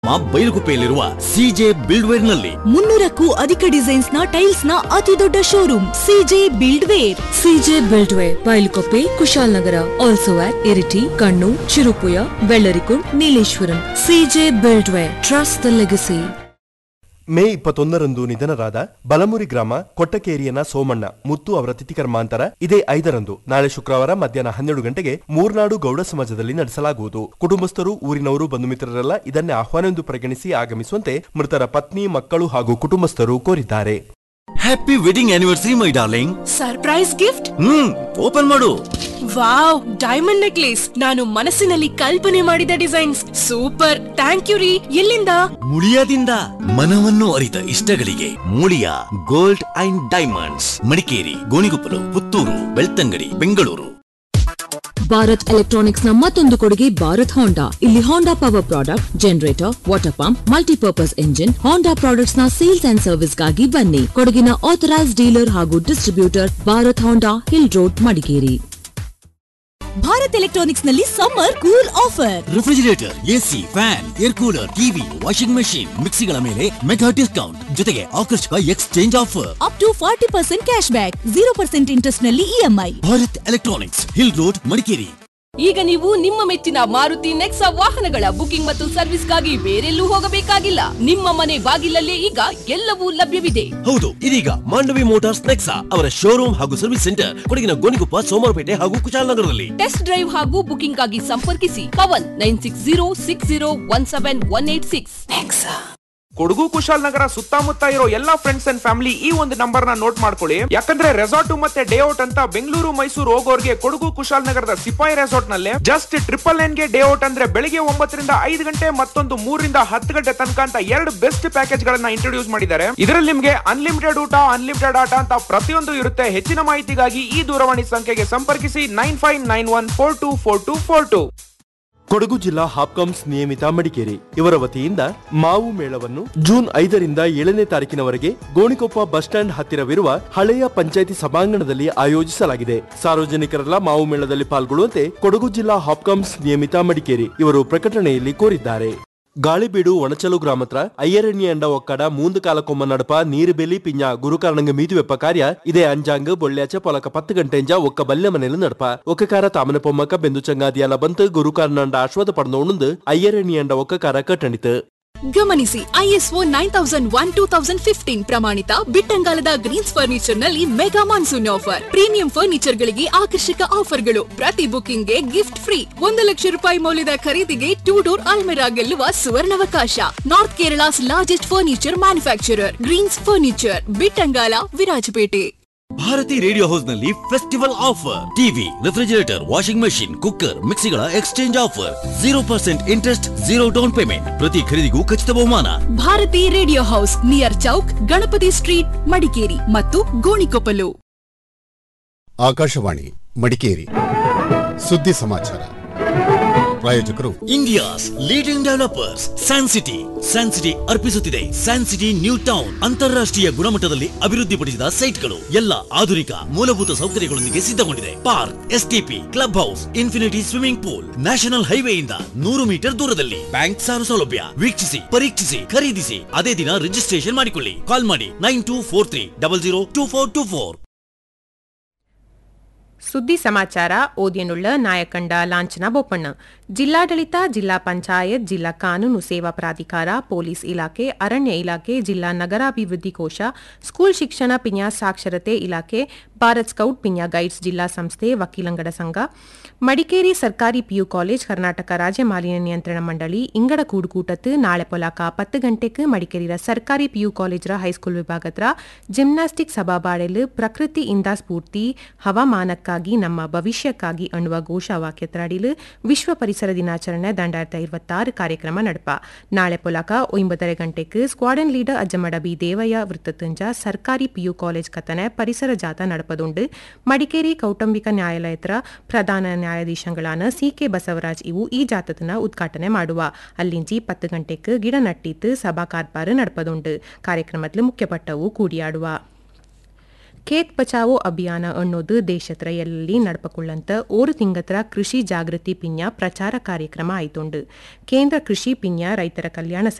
ಬೈಲುಗುಪ್ಪೆಯಲ್ಲಿರುವ CJ ಬಿಲ್ಡ್ವೇರ್ ನಲ್ಲಿ ಮುನ್ನೂರಕ್ಕೂ ಅಧಿಕ ಡಿಸೈನ್ಸ್ ನ ಟೈಲ್ಸ್ ನ ಅತಿ ದೊಡ್ಡ showroom CJ build ware CJ buildware Bylakuppe Kushalnagar also at Iritty Kannur ಚಿರುಪುಯ ಬೆಳ್ಳರಿಕುಂಡ್ Nileshwaram CJ buildware trust the legacy May ಇಪ್ಪತ್ತೊಂದರಂದು ನಿಧನರಾದ ಬಲಮುರಿ ಗ್ರಾಮ ಕೊಟ್ಟಕೇರಿಯನ ಸೋಮಣ್ಣ ಮುತ್ತು ಅವರ ತಿಥಿ ಕರ್ಮಾಂತರ ಇದೇ ಐದರಂದು ನಾಳೆ ಶುಕ್ರವಾರ ಮಧ್ಯಾಹ್ನ ಹನ್ನೆರಡು ಗಂಟೆಗೆ ಮೂರ್ನಾಡು ಗೌಡ ಸಮಾಜದಲ್ಲಿ ನಡೆಸಲಾಗುವುದು ಕುಟುಂಬಸ್ಥರು ಊರಿನವರು ಬಂಧು ಮಿತ್ರರೆಲ್ಲ ಇದನ್ನೇ ಆಹ್ವಾನವೆಂದು ಪರಿಗಣಿಸಿ ಆಗಮಿಸುವಂತೆ ಮೃತರ ಪತ್ನಿ ಮಕ್ಕಳು ಹಾಗೂ ಕುಟುಂಬಸ್ಥರು ಕೋರಿದ್ದಾರೆ happy wedding anniversary my darling surprise gift hmm open ಮಾಡು ವಾವ್ ಡೈಮಂಡ್ ನೆಕ್ಲೇಸ್ ನಾನು ಮನಸ್ಸಿನಲ್ಲಿ ಕಲ್ಪನೆ ಮಾಡಿದ ಡಿಸೈನ್ಸ್ ಸೂಪರ್ ಥ್ಯಾಂಕ್ ಯು ರೀ ಎಲ್ಲಿಂದ ಮುಳಿಯಾದಿಂದ ಮನವನ್ನು ಅರಿತ ಇಷ್ಟಗಳಿಗೆ Muliya gold and diamonds Madikeri Gonikoppalu Puttur Belthangady Bengaluru Bharat electronics ನ ಮತ್ತೊಂದು ಕೊಡುಗೆ ಭಾರತ್ ಹೋಂಡಾ ಇಲ್ಲಿ Honda power product generator water pump multipurpose engine Honda products ನ ಸೇಲ್ಸ್ ಅಂಡ್ ಸರ್ವಿಸ್ ಗಾಗಿ ಬನ್ನಿ ಕೊಡಗಿನ ಆಥರೈಸ್ ಡೀಲರ್ ಹಾಗೂ distributor Bharat Honda hill road Madikeri Bharat electronics ನಲ್ಲಿ summer cool offer refrigerator AC fan air cooler TV washing machine ಮಿಕ್ಸಿಗಳ ಮೇಲೆ mega discount ಜೊತೆಗೆ ಆಕರ್ಷಕ exchange offer up to forty percent cash back zero percent interest ನಲ್ಲಿ EMI Bharat electronics hill road Madikeri ಈಗ ನೀವು ನಿಮ್ಮ ಮೆಚ್ಚಿನ ಮಾರುತಿ ನೆಕ್ಸಾ ವಾಹನಗಳ ಬುಕಿಂಗ್ ಮತ್ತು ಸರ್ವಿಸ್ಗಾಗಿ ಬೇರೆಲ್ಲೂ ಹೋಗಬೇಕಾಗಿಲ್ಲ ನಿಮ್ಮ ಮನೆ ಬಾಗಿಲಲ್ಲೇ ಈಗ ಎಲ್ಲವೂ ಲಭ್ಯವಿದೆ ಹೌದು ಇದೀಗ ಮಾಂಡವಿ ಮೋಟಾರ್ಸ್ ನೆಕ್ಸಾ ಅವರ ಶೋರೂಮ್ ಹಾಗೂ ಸರ್ವಿಸ್ ಸೆಂಟರ್ ಕೊಡಗಿನ ಗೋಣಿಕೊಪ್ಪ ಸೋಮವಾರಪೇಟೆ ಹಾಗೂ ಕುಶಾಲನಗರದಲ್ಲಿ ಟೆಸ್ಟ್ ಡ್ರೈವ್ ಹಾಗೂ ಬುಕಿಂಗ್ ಆಗಿ ಸಂಪರ್ಕಿಸಿ Pavan nine six zero six zero one seven one eight six Kodagu Kushalnagar ಸುತ್ತಮುತ್ತ ಇರೋ ಎಲ್ಲಾ ಫ್ರೆಂಡ್ಸ್ ಅಂಡ್ ಫ್ಯಾಮಿಲಿ ಈ ಒಂದು ನಂಬರ್ ನ ನೋಟ್ ಮಾಡ್ಕೊಳ್ಳಿ ಯಾಕಂದ್ರೆ ರೆಸಾರ್ಟ್ ಮತ್ತೆ ಡೇ ಔಟ್ ಅಂತ ಬೆಂಗಳೂರು ಮೈಸೂರು ಹೋಗೋರ್ಗೆ ಕೊಡಗು ಕುಶಾಲನಗರದ ಸಿಪಾಯಿ ರೆಸಾರ್ಟ್ ನಲ್ಲಿ ಜಸ್ಟ್ ಟ್ರಿಪಲ್ ನೈನ್ ಗೆ ಡೇ ಔಟ್ ಅಂದ್ರೆ ಬೆಳಿಗ್ಗೆ ಒಂಬತ್ತರಿಂದ ಐದು ಗಂಟೆ ಮತ್ತೊಂದು ಮೂರರಿಂದ ಹತ್ತು ಗಂಟೆ ತನಕ ಅಂತ ಎರಡು ಬೆಸ್ಟ್ ಪ್ಯಾಕೇಜ್ ಗಳನ್ನ ಇಂಟ್ರೊಡ್ಯೂಸ್ ಮಾಡಿದ್ದಾರೆ ಇದರಲ್ಲಿ ನಿಮ್ಗೆ ಅನ್ಲಿಮಿಟೆಡ್ ಊಟ ಅನ್ಲಿಮಿಟೆಡ್ ಆಟ ಅಂತ ಪ್ರತಿಯೊಂದು ಇರುತ್ತೆ ಹೆಚ್ಚಿನ ಮಾಹಿತಿಗಾಗಿ ಈ ದೂರವಾಣಿ ಸಂಖ್ಯೆಗೆ ಸಂಪರ್ಕಿಸಿ nine five nine one four two four two four two Kodagu ಜಿಲ್ಲಾ ಹಾಪ್ಕಾಮ್ಸ್ ನಿಯಮಿತ ಮಡಿಕೇರಿ ಇವರ ವತಿಯಿಂದ ಮಾವು ಮೇಳವನ್ನು ಜೂನ್ ಐದರಿಂದ ಏಳನೇ ತಾರೀಕಿನವರೆಗೆ ಗೋಣಿಕೊಪ್ಪ ಬಸ್ ಸ್ಟ್ಯಾಂಡ್ ಹತ್ತಿರವಿರುವ ಹಳೆಯ ಪಂಚಾಯಿತಿ ಸಭಾಂಗಣದಲ್ಲಿ ಆಯೋಜಿಸಲಾಗಿದೆ ಸಾರ್ವಜನಿಕರೆಲ್ಲ ಮಾವು ಮೇಳದಲ್ಲಿ ಪಾಲ್ಗೊಳ್ಳುವಂತೆ ಕೊಡಗು ಜಿಲ್ಲಾ ಹಾಪ್ಕಾಮ್ಸ್ ನಿಯಮಿತ ಮಡಿಕೇರಿ ಇವರು ಪ್ರಕಟಣೆಯಲ್ಲಿ ಕೋರಿದ್ದಾರೆ ಗಾಳಿಬೀಡು ಒಣಚಲು ಗ್ರಾಮತ್ರ ಅಯ್ಯರಣ್ಯ ಎಂಡ ಒಕ್ಕಡ ಮೂಂದು ಕಾಲಕೊಮ್ಮ ನಡಪ ನೀರು ಬೆಲಿ ಪಿಂಜ ಗುರುಕಾರಣಂಗ ಮೀದು ವೆಪ್ಪ ಕಾರ್ಯ ಇದೇ ಅಂಜಾಂಗ್ ಬೊಳ್ಳ್ಯಾಚ ಪೊಲಕ ಪತ್ತು ಗಂಟೆಂಜ ಒಕ್ಕ ಬಲ್ಯ ಮನೆಲು ನಡಪ ಒಕ್ಕಕಾರ ತಾಮನ ಪೊಮ್ಮಕ ಬೆಂದು ಚಂಗಾದಿಯಲ ಬಂತು ಗುರುಕಾರಣಂಡ ಆಶ್ವಾದ ಪಡೆದೋಣಂದು ಅಯ್ಯರಣ್ಯ ಎಂಡ ಒಕ್ಕಕಾರ ಕಟ್ಟಣಿತು ಗಮನಿಸಿ ISO nine thousand one two thousand fifteen ಪ್ರಮಾಣಿತ ಬಿಟ್ಟಂಗಾಲದ ಗ್ರೀನ್ಸ್ ಫರ್ನಿಚರ್ ನಲ್ಲಿ mega monsoon offer premium furniture ಗಳಿಗೆ ಆಕರ್ಷಕ ಆಫರ್ಗಳು ಪ್ರತಿ ಬುಕಿಂಗ್ ಗೆ ಗಿಫ್ಟ್ ಫ್ರೀ ಒಂದು ಲಕ್ಷ ರೂಪಾಯಿ ಮೌಲ್ಯದ ಖರೀದಿಗೆ ಟೂ ಡೋರ್ ಅಲ್ಮೆರಾ ಗೆಲ್ಲುವ ಸುವರ್ಣಾವಕಾಶ north Kerala's largest furniture manufacturer greens furniture Bittangala Virajpet Bharathi radio house ನಲ್ಲಿ festival offer TV refrigerator washing machine cooker ಮಿಕ್ಸಿಗಳ exchange offer zero percent interest zero down payment ಪ್ರತಿ ಖರೀದಿಗೂ ಖಚಿತ ಬಹುಮಾನ ಭಾರತಿ ರೇಡಿಯೋ ಹೌಸ್ ನಿಯರ್ ಚೌಕ್ ಗಣಪತಿ ಸ್ಟ್ರೀಟ್ ಮಡಿಕೇರಿ ಮತ್ತು ಗೋಣಿಕೊಪ್ಪಲು ಆಕಾಶವಾಣಿ ಮಡಿಕೇರಿ ಸುದ್ದಿ ಸಮಾಚಾರ ಪ್ರಾಯೋಜಕರು India's leading developers San City San City ಅರ್ಪಿಸುತ್ತಿದೆ ಸ್ಯಾನ್ ಸಿಟಿ ನ್ಯೂ ಟೌನ್ ಅಂತಾರಾಷ್ಟ್ರೀಯ ಗುಣಮಟ್ಟದಲ್ಲಿ ಅಭಿವೃದ್ಧಿಪಡಿಸಿದ ಸೈಟ್ಗಳು ಎಲ್ಲ ಆಧುನಿಕ ಮೂಲಭೂತ ಸೌಕರ್ಯಗಳೊಂದಿಗೆ ಸಿದ್ಧಗೊಂಡಿದೆ park STP club house infinity swimming pool national ಹೈವೇಯಿಂದ ನೂರು ಮೀಟರ್ ದೂರದಲ್ಲಿ ಬ್ಯಾಂಕ್ ಸಾಲ ಸೌಲಭ್ಯ ವೀಕ್ಷಿಸಿ ಪರೀಕ್ಷಿಸಿ ಖರೀದಿಸಿ ಅದೇ ದಿನ ರಿಜಿಸ್ಟ್ರೇಷನ್ ಮಾಡಿಕೊಳ್ಳಿ ಕಾಲ್ ಮಾಡಿ nine two four three double zero two four two four ಸುದ್ದಿ ಸಮಾಚಾರ ಓದಿಯನುಳ್ಳ ನಾಯಕಂಡ ಲಾಂಛನ ಬೋಪಣ್ಣ ಜಿಲ್ಲಾಡಳಿತ ಜಿಲ್ಲಾ ಪಂಚಾಯತ್ ಜಿಲ್ಲಾ ಕಾನೂನು ಸೇವಾ ಪ್ರಾಧಿಕಾರ ಪೊಲೀಸ್ ಇಲಾಖೆ ಅರಣ್ಯ ಇಲಾಖೆ ಜಿಲ್ಲಾ ನಗರಾಭಿವೃದ್ಧಿ ಕೋಶ ಸ್ಕೂಲ್ ಶಿಕ್ಷಣ ಪಿನ್ಯಾ ಸಾಕ್ಷರತೆ ಇಲಾಖೆ ಭಾರತ್ ಸ್ಕೌಟ್ ಪಿನ್ಯಾ ಗೈಡ್ಸ್ ಜಿಲ್ಲಾ ಸಂಸ್ಥೆ ವಕೀಲಂಗಡ ಸಂಘ ಮಡಿಕೇರಿ ಸರ್ಕಾರಿ ಪಿಯು ಕಾಲೇಜ್ ಕರ್ನಾಟಕ ರಾಜ್ಯ ಮಾಲಿನ್ಯ ನಿಯಂತ್ರಣ ಮಂಡಳಿ ಇಂಗಡ ಕೂಡುಕೂಟತ್ತು ನಾಳೆ ಪೊಲಾಕ ಪತ್ತು ಗಂಟೆಗೆ ಮಡಿಕೇರಿಯ ಸರ್ಕಾರಿ ಪಿಯು ಕಾಲೇಜ್ರ ಹೈಸ್ಕೂಲ್ ವಿಭಾಗತ್ರ ಜಿಮ್ನಾಸ್ಟಿಕ್ ಸಭಾಬಾಡೆಲು ಪ್ರಕೃತಿ ಇಂದ ಸ್ಫೂರ್ತಿ ಹವಾಮಾನಕ್ಕಾಗಿ ನಮ್ಮ ಭವಿಷ್ಯಕ್ಕಾಗಿ ಅನ್ನುವ ಘೋಷವಾಕ್ಯತ್ರಾಡಿಲು ವಿಶ್ವ ಪರಿಸರ ದಿನಾಚರಣೆ ದಂಡಾಯಿರತ್ತ ಇರುವತ್ತಾರು ಕಾರ್ಯಕ್ರಮ ನಡಪ ನಾಳೆ ಪೊಲಾಕ ಒಂಬತ್ತரை ಗಂಟೆಗೆ squadron leader Ajjamada B Devaiah ವೃತ್ತತುಂಜ ಸರ್ಕಾರಿ ಪಿಯು ಕಾಲೇಜ್ ಕಥನೆ ಪರಿಸರ ಜಾಥಾ ನಡಪದುಂಡು ಮಡಿಕೇರಿ ಕೌಟುಂಬಿಕ ನ್ಯಾಯಾಲಯದ ಪ್ರಧಾನ ನ್ಯಾಯಾಧೀಶಗಳಾன ಸಿ ಕೆ ಬಸವರಾಜ್ ಇವು ಈ ಜಾಥಾತನ ಉದ್ಘಾಟನೆ ಮಾಡುವ ಅಲ್ಲಿಂಜಿ ಪತ್ತು ಗಂಟೆಗೆ ಗಿಡ ನಟ್ಟಿತ್ತು ಸಭಾ ಕಾರ್ಬಾರು ನಡಪದುಂಡು ಕಾರ್ಯಕ್ರಮದಲ್ಲಿ ಮುಖ್ಯಪಟ್ಟವು ಕೂಡಿಯಾಡುವ ಖೇತ್ ಬಚಾವೋ ಅಭಿಯಾನ ಅನ್ನೋದು ದೇಶತ್ರಯಲ್ಲಿ ನಡಪಕೊಳ್ಳಂತ ಓರು ತಿಂಗತ್ರ ಕೃಷಿ ಜಾಗೃತಿ ಪಿನ್ಯ ಪ್ರಚಾರ ಕಾರ್ಯಕ್ರಮ ಆಯ್ತುಂಡು ಕೇಂದ್ರ ಕೃಷಿ ಪಿನ್ಯ ರೈತರ ಕಲ್ಯಾಣ